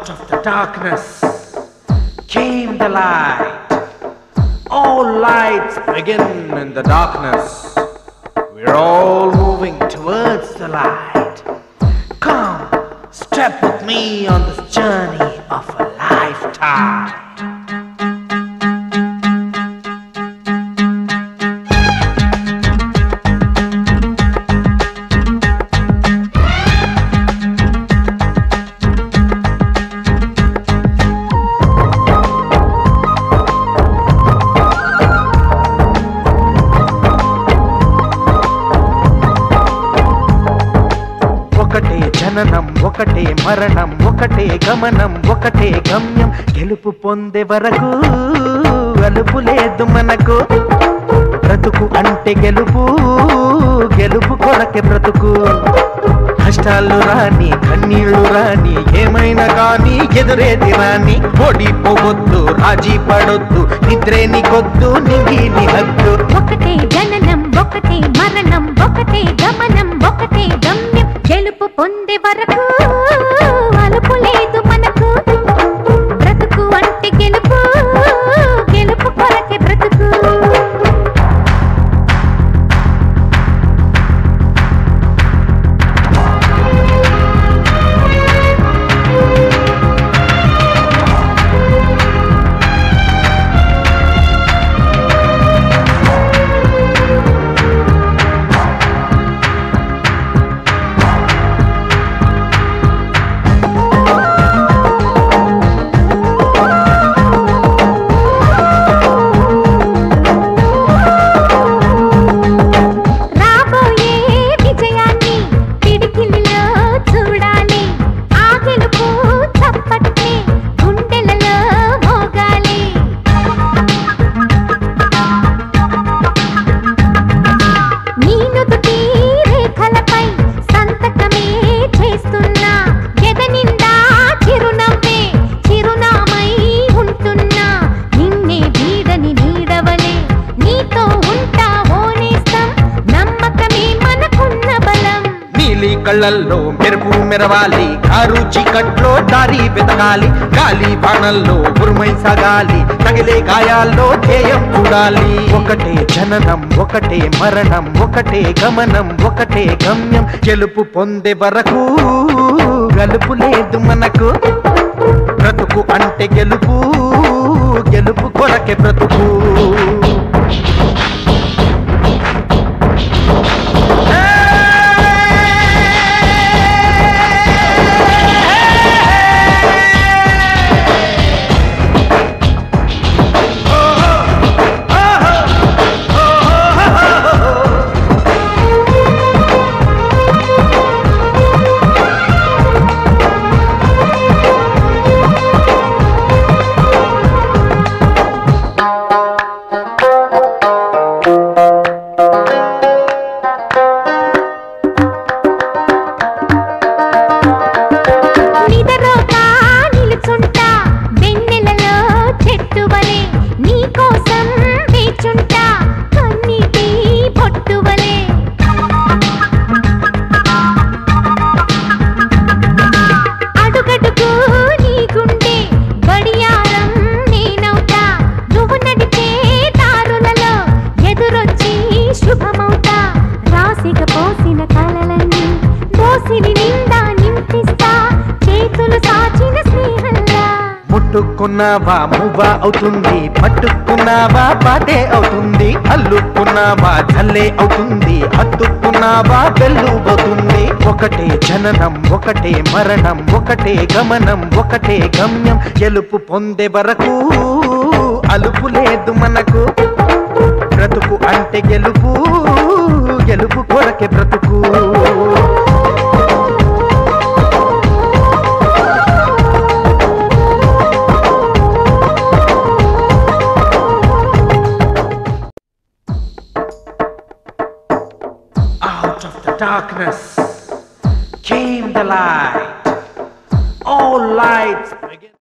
Out of the darkness came the light. All lights begin in the darkness. We're all moving towards the light. Come, step with me on this journey of a lifetime. ఒకటే జననం ఒకటే మరణం ఒకటే గమనం ఒకటే గమ్యం గెలుపు పొందే వరకు అలుపు లేదు మనకు బ్రతుకు అంటే గెలుపు గెలుపు కొరకే బ్రతుకు కష్టాలు రాని కన్నీళ్లు రాని ఏమైనా కానీ ఎదురేది రాని ఓడిపోవద్దు రాజీ పడొద్దు నిద్రే నీకొద్దు నింగి నీ హద్దు ఒకటే జననం ఒకటే మరణం ఒకటే గమనం ఒకటే గమ్యం గెలుపు పొందే వరకు అలుపు లేదు మనకు బ్రతుకు అంటే గెలుపు గెలుపు కొరకే బ్రతుకు రాబోయే విజయాన్ని పిడికిలిలో చూడాలి ఆ గెలుపు చప్పట్లే గుండెలలో మోగాలి నీ నుదుటి రేఖలపై సంతకమే చేస్తున్నా ఎద నిండా చిరునవ్వే చిరునామై ఉంటున్నా నిన్నే వీడని నీడవలే నీతో ఉంటా ఓనేస్తం నమ్మకమే మనకున్న బలం నీలి కళ్ళల్లో మెరుపు మెరవాలి కారు చీకట్లో దారి వెతకాలి గాలి బాణల్లో ఉరుమై సాగాలి తగిలే గాయాల్లో ధ్యేయం చూడాలి ఒకటే జననం ఒకటే మరణం ఒకటే గమనం ఒకటే గమ్యం గెలుపు పొందే వరకు గలుపు లేదు మనకు బ్రతుకు అంటే గెలుపు గెలుపు కొరకే బ్రతుకు నిదరోగా నిలుచుంటా వెన్నెలలో చెట్టువలే నీ కోసం వేచుంటా కన్నీటి పొట్టువలే అడుగడుగు నీ గుండె గడియారం నేనవుతా నువ్వు నడిచే దారులలో ఎదురొచ్చి శుభమవుతా రాసిగ పోసిన కలలన్నీ దోసిని నిండా నింపిస్తా చేతులు సాచిన స్నేహంలా ముట్టుకున్నావా మువ్వా అవుతుంది పట్టుకున్నావా పాటే అవుతుంది అల్లుకున్నావా జల్లే అవుతుంది హత్తుకున్నావా అవుతుంది ఒకటే జననం ఒకటే మరణం ఒకటే గమనం ఒకటే గమ్యం గెలుపు పొందే వరకు అలుపు లేదు మనకు బ్రతుకు అంటే గెలుపు గెలుపు కొరకే బ్రతుకు Out of the darkness came the light. All lights begin.